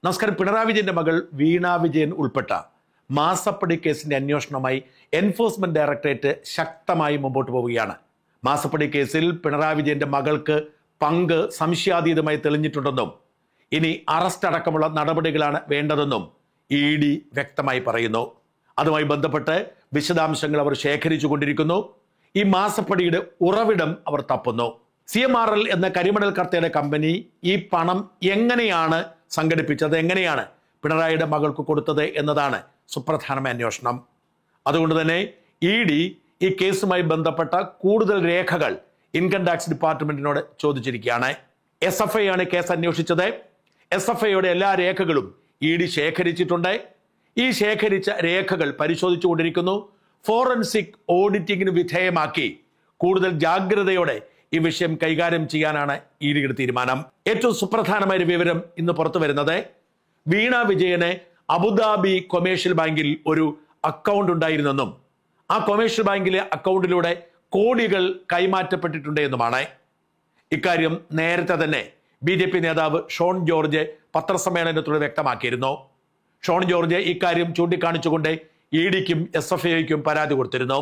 നമസ്കാരം പിണറായി വിജയന്റെ മകൾ വീണ വിജയൻ ഉൾപ്പെട്ട മാസപ്പടി കേസിന്റെ അന്വേഷണവുമായി എൻഫോഴ്സ്മെന്റ് ഡയറക്ടറേറ്റ് ശക്തമായി മുമ്പോട്ട് പോവുകയാണ് മാസപ്പടി കേസിൽ പിണറായി വിജയന്റെ മകൾക്ക് പങ്ക് സംശയാതീതമായി തെളിഞ്ഞിട്ടുണ്ടെന്നും ഇനി അറസ്റ്റ് അടക്കമുള്ള നടപടികളാണ് വേണ്ടതെന്നും ഇ ഡി വ്യക്തമായി പറയുന്നു അതുമായി ബന്ധപ്പെട്ട് വിശദാംശങ്ങൾ അവർ ശേഖരിച്ചു കൊണ്ടിരിക്കുന്നു ഈ മാസപ്പടിയുടെ ഉറവിടം അവർ തപ്പുന്നു സി എം ആർ എൽ എന്ന കരിമണൽ കർത്തയുടെ കമ്പനി ഈ പണം എങ്ങനെയാണ് സംഘടിപ്പിച്ചത് എങ്ങനെയാണ് പിണറായിയുടെ മകൾക്ക് കൊടുത്തത് എന്നതാണ് സുപ്രധാനമായ അന്വേഷണം അതുകൊണ്ട് തന്നെ ഇ ഡി ഈ കേസുമായി ബന്ധപ്പെട്ട കൂടുതൽ രേഖകൾ ഇൻകം ടാക്സ് ഡിപ്പാർട്ട്മെന്റിനോട് ചോദിച്ചിരിക്കുകയാണ് എസ് എഫ് ഐ ആണ് കേസ് അന്വേഷിച്ചത് എസ് എഫ് ഐയുടെ എല്ലാ രേഖകളും ഇ ഡി ശേഖരിച്ചിട്ടുണ്ട് ഈ ശേഖരിച്ച രേഖകൾ പരിശോധിച്ചു കൊണ്ടിരിക്കുന്നു ഫോറൻസിക് ഓഡിറ്റിംഗിന് വിധേയമാക്കി കൂടുതൽ ജാഗ്രതയോടെ ഈ വിഷയം കൈകാര്യം ചെയ്യാനാണ് ഇ ഡിയുടെ തീരുമാനം ഏറ്റവും സുപ്രധാനമായ ഒരു വിവരം ഇന്ന് പുറത്തു വരുന്നത് വീണ വിജയന് അബുദാബി കൊമേഴ്ഷ്യൽ ബാങ്കിൽ ഒരു അക്കൗണ്ട് ഉണ്ടായിരുന്നെന്നും ആ കൊമേഴ്ഷ്യൽ ബാങ്കിലെ അക്കൗണ്ടിലൂടെ കോടികൾ കൈമാറ്റപ്പെട്ടിട്ടുണ്ട് എന്നുമാണ് ഇക്കാര്യം നേരത്തെ തന്നെ ബി ജെ പി നേതാവ് ഷോൺ ജോർജ് പത്രസമ്മേളനത്തിലൂടെ വ്യക്തമാക്കിയിരുന്നു ഷോൺ ജോർജ് ഇക്കാര്യം ചൂണ്ടിക്കാണിച്ചുകൊണ്ട് ഇ ഡിക്കും എസ് എഫ് ഐക്കും പരാതി കൊടുത്തിരുന്നു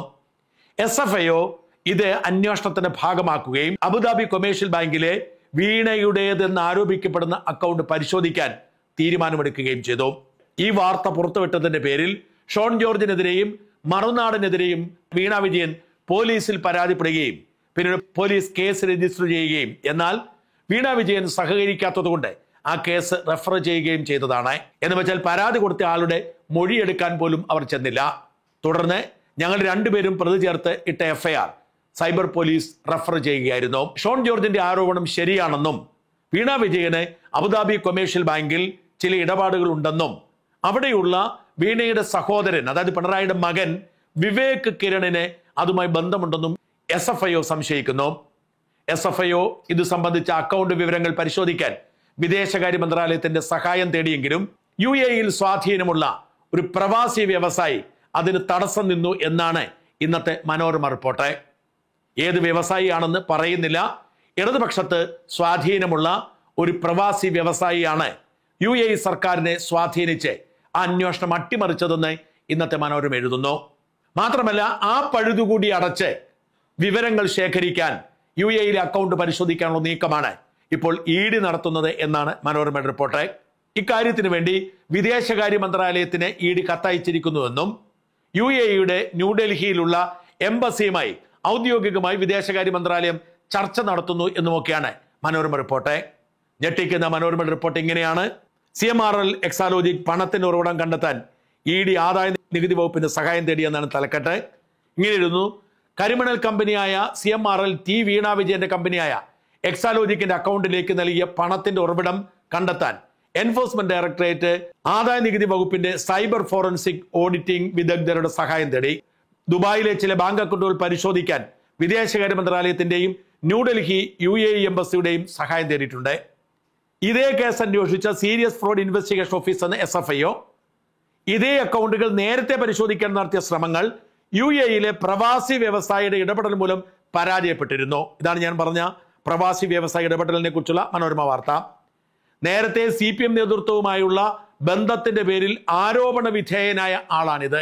എസ് എഫ് ഐഒ ഇത് അന്വേഷണത്തിന്റെ ഭാഗമാക്കുകയും അബുദാബി കൊമേഴ്ഷ്യൽ ബാങ്കിലെ വീണയുടേതെന്ന് ആരോപിക്കപ്പെടുന്ന അക്കൗണ്ട് പരിശോധിക്കാൻ തീരുമാനമെടുക്കുകയും ചെയ്തു ഈ വാർത്ത പുറത്തുവിട്ടതിന്റെ പേരിൽ ഷോൺ ജോർജിനെതിരെയും മറുനാടിനെതിരെയും വീണ വിജയൻ പോലീസിൽ പരാതിപ്പെടുകയും പിന്നീട് പോലീസ് കേസ് രജിസ്റ്റർ ചെയ്യുകയും എന്നാൽ വീണ വിജയൻ സഹകരിക്കാത്തതുകൊണ്ട് ആ കേസ് റെഫർ ചെയ്യുകയും ചെയ്തതാണ് എന്ന് വെച്ചാൽ പരാതി കൊടുത്ത ആളുടെ മൊഴിയെടുക്കാൻ പോലും അവർ ചെന്നില്ല തുടർന്ന് ഞങ്ങൾ രണ്ടുപേരും പ്രതി ചേർത്ത് ഇട്ട എഫ്ഐആർ സൈബർ പോലീസ് റെഫർ ചെയ്യുകയായിരുന്നു ഷോൺ ജോർജിന്റെ ആരോപണം ശരിയാണെന്നും വീണ വിജയന് അബുദാബി കൊമേഴ്ഷ്യൽ ബാങ്കിൽ ചില ഇടപാടുകൾ ഉണ്ടെന്നും അവിടെയുള്ള വീണയുടെ സഹോദരൻ അതായത് പിണറായിയുടെ മകൻ വിവേക് കിരണിന് അതുമായി ബന്ധമുണ്ടെന്നും എസ് എഫ് ഐ ഒ സംശയിക്കുന്നു എസ് എഫ് ഐ ഒ ഇത് സംബന്ധിച്ച അക്കൗണ്ട് വിവരങ്ങൾ പരിശോധിക്കാൻ വിദേശകാര്യ മന്ത്രാലയത്തിന്റെ സഹായം തേടിയെങ്കിലും യു എയിൽ സ്വാധീനമുള്ള ഒരു പ്രവാസി വ്യവസായി അതിന് തടസ്സം നിന്നു എന്നാണ് ഇന്നത്തെ മനോരമ റിപ്പോർട്ട് ഏത് വ്യവസായിയാണെന്ന് പറയുന്നില്ല ഇടതുപക്ഷത്ത് സ്വാധീനമുള്ള ഒരു പ്രവാസി വ്യവസായിയാണ് യു എ സർക്കാരിനെ സ്വാധീനിച്ച് ആ അന്വേഷണം അട്ടിമറിച്ചതെന്ന് ഇന്നത്തെ മനോരമ എഴുതുന്നു മാത്രമല്ല ആ പഴുതുകൂടി അടച്ച് വിവരങ്ങൾ ശേഖരിക്കാൻ യു എയിലെ അക്കൗണ്ട് പരിശോധിക്കാനുള്ള നീക്കമാണ് ഇപ്പോൾ ഇ ഡി നടത്തുന്നത് എന്നാണ് മനോരമയുടെ റിപ്പോർട്ട് ഇക്കാര്യത്തിന് വേണ്ടി വിദേശകാര്യ മന്ത്രാലയത്തിന് ഇ ഡി കത്തയച്ചിരിക്കുന്നുവെന്നും യു എ ഇയുടെ ന്യൂഡൽഹിയിലുള്ള എംബസിയുമായി ഔദ്യോഗികമായി വിദേശകാര്യ മന്ത്രാലയം ചർച്ച നടത്തുന്നു എന്നുമൊക്കെയാണ് മനോരമ റിപ്പോർട്ട് ഞെട്ടിക്കുന്ന മനോരമ റിപ്പോർട്ട് ഇങ്ങനെയാണ് C M R L Exalogic പണത്തിന്റെ ഉറവിടം കണ്ടെത്താൻ ഇ ഡി ആദായ നികുതി വകുപ്പിന്റെ സഹായം തേടിയെന്നാണ് തലക്കെട്ട് ഇങ്ങനെയിരുന്നു കരിമണൽ കമ്പനിയായ C M R L T Veena വിജയന്റെ കമ്പനിയായ എക്സാലോജിക്കിന്റെ അക്കൗണ്ടിലേക്ക് നൽകിയ പണത്തിന്റെ ഉറവിടം കണ്ടെത്താൻ എൻഫോഴ്സ്മെന്റ് ഡയറക്ടറേറ്റ് ആദായ നികുതി വകുപ്പിന്റെ സൈബർ ഫോറൻസിക് ഓഡിറ്റിംഗ് വിദഗ്ധരുടെ സഹായം തേടി ദുബായിലെ ചില ബാങ്ക് അക്കൗണ്ടുകൾ പരിശോധിക്കാൻ വിദേശകാര്യ മന്ത്രാലയത്തിന്റെയും ന്യൂഡൽഹി യു എ ഇ എംബസിയുടെയും സഹായം തേടിയിട്ടുണ്ട് ഇതേ കേസ് അന്വേഷിച്ച സീരിയസ് ഫ്രോഡ് ഇൻവെസ്റ്റിഗേഷൻ ഓഫീസ് എന്ന എസ് എഫ് ഐഒ ഇതേ അക്കൗണ്ടുകൾ നേരത്തെ പരിശോധിക്കാൻ നടത്തിയ ശ്രമങ്ങൾ യു എയിലെ പ്രവാസി വ്യവസായിയുടെ ഇടപെടൽ മൂലം പരാജയപ്പെട്ടിരുന്നു ഇതാണ് ഞാൻ പറഞ്ഞ പ്രവാസി വ്യവസായ ഇടപെടലിനെ കുറിച്ചുള്ള മനോരമ വാർത്ത നേരത്തെ സി പി എം നേതൃത്വവുമായുള്ള ബന്ധത്തിന്റെ പേരിൽ ആരോപണ വിധേയനായ ആളാണിത്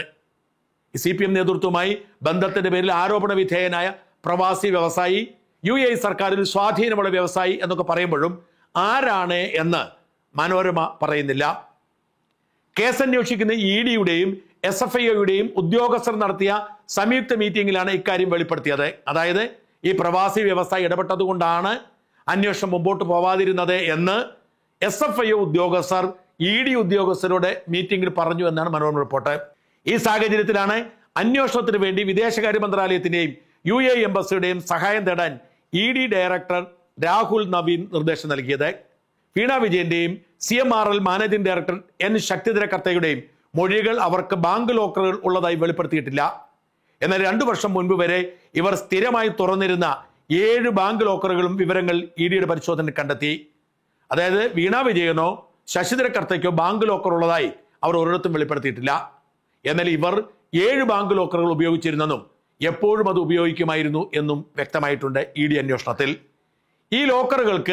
സി പി എം നേതൃത്വവുമായി ബന്ധത്തിന്റെ പേരിൽ ആരോപണ വിധേയനായ പ്രവാസി വ്യവസായി യു എ സർക്കാരിൽ സ്വാധീനമുള്ള വ്യവസായി എന്നൊക്കെ പറയുമ്പോഴും ആരാണ് എന്ന് മനോരമ പറയുന്നില്ല കേസ് അന്വേഷിക്കുന്ന ഇ ഡിയുടെയും എസ് എഫ് ഐയുടെയും ഉദ്യോഗസ്ഥർ നടത്തിയ സംയുക്ത മീറ്റിംഗിലാണ് ഇക്കാര്യം വെളിപ്പെടുത്തിയത് അതായത് ഈ പ്രവാസി വ്യവസായി ഇടപെട്ടതുകൊണ്ടാണ് അന്വേഷണം മുമ്പോട്ട് പോവാതിരുന്നത് എന്ന് എസ് എഫ് ഐ ഉദ്യോഗസ്ഥർ ഇ ഡി ഉദ്യോഗസ്ഥരോട് മീറ്റിംഗിൽ പറഞ്ഞു എന്നാണ് മനോരമ റിപ്പോർട്ട് ഈ സാഹചര്യത്തിലാണ് അന്വേഷണത്തിന് വേണ്ടി വിദേശകാര്യ മന്ത്രാലയത്തിന്റെയും യു എ എംബസിയുടെയും സഹായം തേടാൻ E D director Rahul Naveen നിർദ്ദേശം നൽകിയത് വീണ വിജയന്റെയും C M R L managing director N Sakthidhara കർത്തയുടെയും മൊഴികൾ അവർക്ക് ബാങ്ക് ലോക്കറുകൾ ഉള്ളതായി വെളിപ്പെടുത്തിയിട്ടില്ല എന്നാൽ രണ്ടു വർഷം മുൻപ് വരെ ഇവർ സ്ഥിരമായി തുറന്നിരുന്ന ഏഴ് ബാങ്ക് ലോക്കറുകളും വിവരങ്ങൾ ഇ ഡിയുടെ പരിശോധന കണ്ടെത്തി അതായത് വീണ വിജയനോ ശശിധര കർത്തയ്ക്കോ ബാങ്ക് ലോക്കർ ഉള്ളതായി അവർ ഒരിടത്തും വെളിപ്പെടുത്തിയിട്ടില്ല എന്നാൽ ഇവർ ഏഴ് ബാങ്ക് ലോക്കറുകൾ ഉപയോഗിച്ചിരുന്നെന്നും എപ്പോഴും അത് ഉപയോഗിക്കുമായിരുന്നു എന്നും വ്യക്തമായിട്ടുണ്ട് ഇ ഡി അന്വേഷണത്തിൽ ഈ ലോക്കറുകൾക്ക്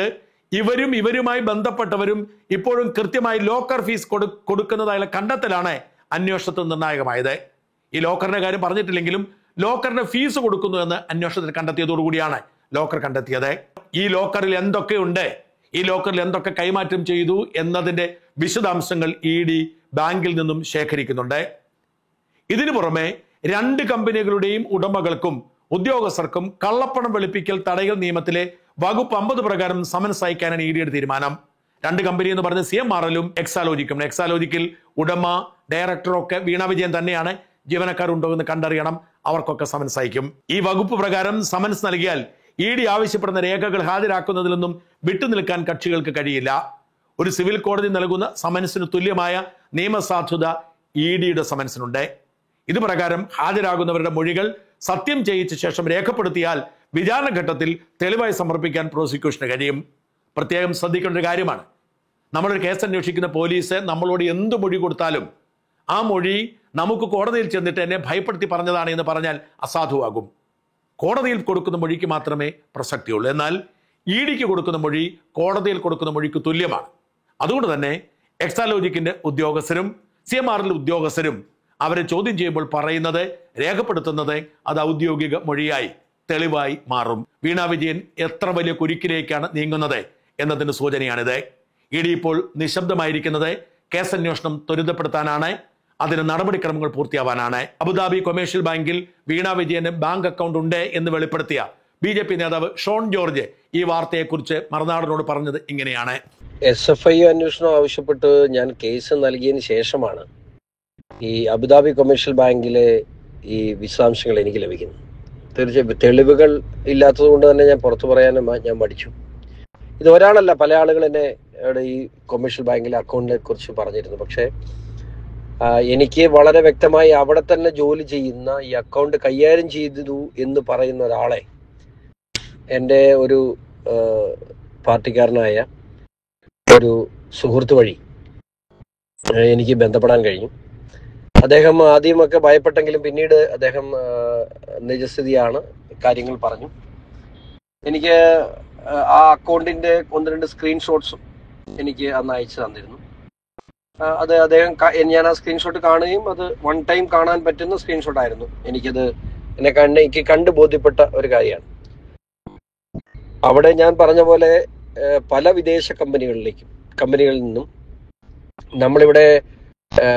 ഇവരും ഇവരുമായി ബന്ധപ്പെട്ടവരും ഇപ്പോഴും കൃത്യമായി ലോക്കർ ഫീസ് കൊടു കൊടുക്കുന്നതായുള്ള കണ്ടെത്തലാണ് അന്വേഷണത്തിൽ നിർണായകമായത് ഈ ലോക്കറിന്റെ കാര്യം പറഞ്ഞിട്ടില്ലെങ്കിലും ലോക്കറിന്റെ ഫീസ് കൊടുക്കുന്നു എന്ന് അന്വേഷണത്തിൽ കണ്ടെത്തിയതോടുകൂടിയാണ് ലോക്കർ കണ്ടെത്തിയത് ഈ ലോക്കറിൽ എന്തൊക്കെയുണ്ട് ഈ ലോക്കറിൽ എന്തൊക്കെ കൈമാറ്റം ചെയ്തു എന്നതിന്റെ വിശദാംശങ്ങൾ ഇ ഡി ബാങ്കിൽ നിന്നും ശേഖരിക്കുന്നുണ്ട് ഇതിനു പുറമെ രണ്ട് കമ്പനികളുടെയും ഉടമകൾക്കും ഉദ്യോഗസ്ഥർക്കും കള്ളപ്പണം വെളുപ്പിക്കൽ തടയൽ നിയമത്തിലെ വകുപ്പ് അമ്പത് പ്രകാരം സമൻസ് അയക്കാനാണ് ഇ ഡിയുടെ തീരുമാനം രണ്ട് കമ്പനി എന്ന് പറഞ്ഞ സി എം ആർ എല്ലും എക്സാലോജിക്കും എക്സാലോജിക്കിൽ ഉടമ ഡയറക്ടറും ഒക്കെ വീണ വിജയൻ തന്നെയാണ് ജീവനക്കാരുണ്ടോ എന്ന് കണ്ടറിയണം അവർക്കൊക്കെ സമൻസ് അയക്കും ഈ വകുപ്പ് പ്രകാരം സമൻസ് നൽകിയാൽ ഇ ഡി ആവശ്യപ്പെടുന്ന രേഖകൾ ഹാജരാക്കുന്നതിൽ നിന്നും വിട്ടുനിൽക്കാൻ കക്ഷികൾക്ക് കഴിയില്ല ഒരു സിവിൽ കോടതി നൽകുന്ന സമൻസിന് തുല്യമായ നിയമസാധുത ഇ ഡിയുടെ സമൻസിനുണ്ട് ഇത് പ്രകാരം ഹാജരാകുന്നവരുടെ മൊഴികൾ സത്യം ചെയ്യിച്ച ശേഷം രേഖപ്പെടുത്തിയാൽ വിചാരണ ഘട്ടത്തിൽ തെളിവായി സമർപ്പിക്കാൻ പ്രോസിക്യൂഷന് കഴിയും പ്രത്യേകം ശ്രദ്ധിക്കേണ്ട ഒരു കാര്യമാണ് നമ്മളൊരു കേസ് അന്വേഷിക്കുന്ന പോലീസ് നമ്മളോട് എന്ത് മൊഴി കൊടുത്താലും ആ മൊഴി നമുക്ക് കോടതിയിൽ ചെന്നിട്ട് എന്നെ ഭയപ്പെടുത്തി പറഞ്ഞതാണ് എന്ന് പറഞ്ഞാൽ അസാധുവാകും കോടതിയിൽ കൊടുക്കുന്ന മൊഴിക്ക് മാത്രമേ പ്രസക്തിയുള്ളൂ എന്നാൽ ഇ ഡിക്ക് കൊടുക്കുന്ന മൊഴി കോടതിയിൽ കൊടുക്കുന്ന മൊഴിക്ക് തുല്യമാണ് അതുകൊണ്ട് തന്നെ എക്സാലോജിക്കിന്റെ ഉദ്യോഗസ്ഥരും സി എം ആറിലെ ഉദ്യോഗസ്ഥരും അവരെ ചോദ്യം ചെയ്യുമ്പോൾ പറയുന്നത് രേഖപ്പെടുത്തുന്നത് അത് ഔദ്യോഗിക മൊഴിയായി തെളിവായി മാറും വീണ വിജയൻ എത്ര വലിയ കുരുക്കിലേക്കാണ് നീങ്ങുന്നത് എന്നതിന് സൂചനയാണിത് ഇ ഡി ഇപ്പോൾ നിശബ്ദമായിരിക്കുന്നത് കേസ് അന്വേഷണം ത്വരിതപ്പെടുത്താനാണ് അതിന് നടപടിക്രമങ്ങൾ പൂർത്തിയാവാനാണ് അബുദാബി കൊമേഴ്ഷ്യൽ ബാങ്കിൽ വീണ വിജയന് ബാങ്ക് അക്കൗണ്ട് ഉണ്ട് എന്ന് വെളിപ്പെടുത്തിയ ബി ജെ പി നേതാവ് ഷോൺ ജോർജ് ഈ വാർത്തയെക്കുറിച്ച് മറുനാടനോട് പറഞ്ഞത് ഇങ്ങനെയാണ് എസ് എഫ് ഐ അന്വേഷണം ആവശ്യപ്പെട്ട് ഞാൻ കേസ് നൽകിയതിന് ശേഷമാണ് ഈ അബുദാബി കൊമേഴ്ഷ്യൽ ബാങ്കിലെ ഈ വിശദാംശങ്ങൾ എനിക്ക് ലഭിക്കുന്നത് തീർച്ചയായും തെളിവുകൾ ഇല്ലാത്തത് കൊണ്ട് തന്നെ ഞാൻ പുറത്തു പറയാനും ഞാൻ മടിച്ചു ഇത് ഒരാളല്ല പല ആളുകൾ എന്നെ ഇവിടെ ഈ കൊമേഴ്ഷ്യൽ ബാങ്കിലെ അക്കൗണ്ടിനെ കുറിച്ച് പറഞ്ഞിരുന്നു പക്ഷേ ആ, എനിക്ക് വളരെ വ്യക്തമായി അവിടെ തന്നെ ജോലി ചെയ്യുന്ന ഈ അക്കൗണ്ട് കൈകാര്യം ചെയ്തു എന്ന് പറയുന്ന ഒരാളെ എൻ്റെ ഒരു ആ, പാർട്ടിക്കാരനായ ഒരു സുഹൃത്ത് വഴി ആ, എനിക്ക് ബന്ധപ്പെടാൻ കഴിഞ്ഞു അദ്ദേഹം ആദ്യമൊക്കെ ഭയപ്പെട്ടെങ്കിലും പിന്നീട് അദ്ദേഹം ആ, നിജസ്ഥിതിയാണ് കാര്യങ്ങൾ പറഞ്ഞു എനിക്ക് ആ, ആ അക്കൗണ്ടിന്റെ ഒന്ന് രണ്ട് സ്ക്രീൻഷോട്ട്സും എനിക്ക് അന്ന് അയച്ചു തന്നിരുന്നു ആ, അത് അദ്ദേഹം ക- ഞാൻ ആ സ്ക്രീൻഷോട്ട് കാണുകയും അത് വൺ ടൈം കാണാൻ പറ്റുന്ന സ്ക്രീൻഷോട്ട് ആയിരുന്നു എനിക്കത് എന്നെ കണ്ട് എനിക്ക് കണ്ട് ബോധ്യപ്പെട്ട ഒരു കാര്യമാണ് അവിടെ ഞാൻ പറഞ്ഞ പോലെ ആ, പല വിദേശ കമ്പനികളിലേക്കും കമ്പനികളിൽ നിന്നും നമ്മളിവിടെ ആ,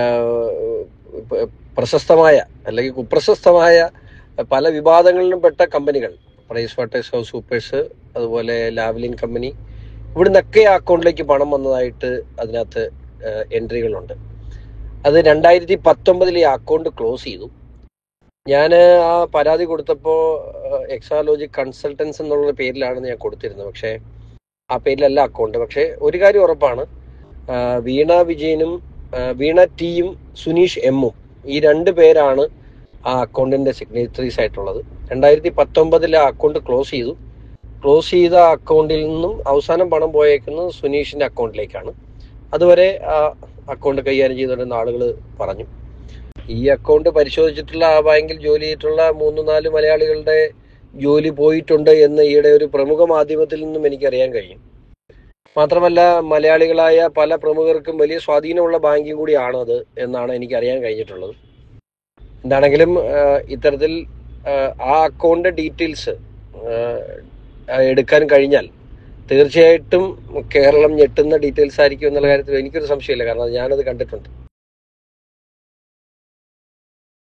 പ- പ്രശസ്തമായ അല്ലെങ്കിൽ കുപ്രശസ്തമായ പല വിവാദങ്ങളിലും പെട്ട കമ്പനികൾ പ്രൈസ് വാട്ടേഴ്സ് ഹൗസ് സൂപ്പേഴ്സ് അതുപോലെ ലാവലിൻ കമ്പനി ഇവിടുന്നൊക്കെ ആ അക്കൗണ്ടിലേക്ക് പണം വന്നതായിട്ട് അതിനകത്ത് എൻട്രികളുണ്ട് അത് രണ്ടായിരത്തി പത്തൊമ്പതിൽ ഈ അക്കൗണ്ട് ക്ലോസ് ചെയ്തു ഞാൻ ആ പരാതി കൊടുത്തപ്പോൾ എക്സാലോജി കൺസൾട്ടൻസ് എന്നുള്ള പേരിലാണ് ഞാൻ കൊടുത്തിരുന്നത് പക്ഷേ ആ പേരിലല്ല അക്കൗണ്ട് പക്ഷേ ഒരു കാര്യം ഉറപ്പാണ് ആ, വീണ വിജയനും ആ, വീണ ടിയും സുനീഷ് എമ്മും ഈ രണ്ട് പേരാണ് ആ അക്കൗണ്ടിന്റെ സിഗ്നേച്ചറീസ് ആയിട്ടുള്ളത് രണ്ടായിരത്തി പത്തൊമ്പതിൽ ആ അക്കൗണ്ട് ക്ലോസ് ചെയ്തു ക്ലോസ് ചെയ്ത അക്കൗണ്ടിൽ നിന്നും അവസാനം പണം പോയേക്കുന്നത് സുനീഷിന്റെ അക്കൗണ്ടിലേക്കാണ് അതുവരെ ആ അക്കൗണ്ട് കൈകാര്യം ചെയ്തുകൊണ്ടിരുന്ന ആളുകൾ പറഞ്ഞു ഈ അക്കൗണ്ട് പരിശോധിച്ചിട്ടുള്ള ആ ബാങ്കിൽ ജോലി ചെയ്തിട്ടുള്ള മൂന്ന് നാല് മലയാളികളുടെ ജോലി പോയിട്ടുണ്ട് എന്ന് ഈയിടെ ഒരു പ്രമുഖ മാധ്യമത്തിൽ നിന്നും എനിക്കറിയാൻ കഴിയും മാത്രമല്ല മലയാളികളായ പല പ്രമുഖർക്കും വലിയ സ്വാധീനമുള്ള ബാങ്കും കൂടിയാണ് അത് എന്നാണ് എനിക്ക് അറിയാൻ കഴിഞ്ഞിട്ടുള്ളത് എന്താണെങ്കിലും ആ, ഇത്തരത്തിൽ ആ, ആ അക്കൗണ്ട് ഡീറ്റെയിൽസ് എടുക്കാൻ കഴിഞ്ഞാൽ തീർച്ചയായിട്ടും കേരളം ഞെട്ടുന്ന ഡീറ്റെയിൽസ് ആയിരിക്കും എന്നുള്ള കാര്യത്തിൽ എനിക്കൊരു സംശയമില്ല കാരണം ഞാനത് കണ്ടിട്ടുണ്ട്